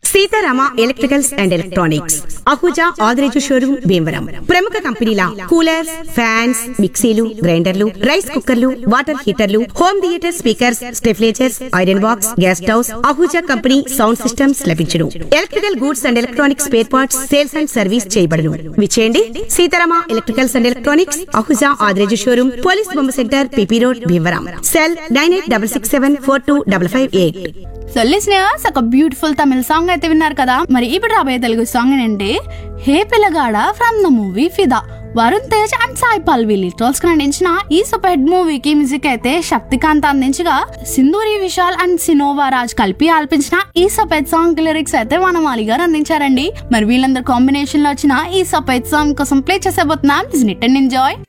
Sitarama electricals and electronics Ahuja Adireju showroom Bhimavaram ప్రముఖ కంపెనీల coolers fans మిక్సీలు గ్రైండర్లు రైస్ కుక్కర్లు వాటర్ హీటర్లు home theatre speakers stabilisers iron box gas stoves Ahuja company sound systems లభించును electrical goods and electronics spare parts sales and service చేయబడును విచేయండి Sitarama electricals and electronics Ahuja Adireju showroom police బొమ్మ centre PP road Bhimavaram cell nine eight double six seven four two double five eight so listeners ఒక beautiful తమిళ song అయితే విన్నారు కదా మరి ఇప్పుడు రాబోయే తెలుగు సాంగ్ ఏంటంటే హే పిల్లగాడ from the movie Fidaa Varun Tej and Sai Pallavi లిటోల్స్ నటించిన ఈ సూపర్ హిట్ మూవీకి మ్యూజిక్ అయితే శక్తికాంత్ అందించగా సింధూరి విశాల్ అండ్ సినోవా రాజ్ కలిపి ఆల్పించిన ఈ సపేట్ సాంగ్ లిరిక్స్ అయితే వనమాలి గారు అందించారండి మరి వీళ్ళందరూ కాంబినేషన్ లో వచ్చిన ఈ సపేట్ సాంగ్ కోసం ప్లే చేసేబోతున్నాం ఇట్ అండ్ ఎంజాయ్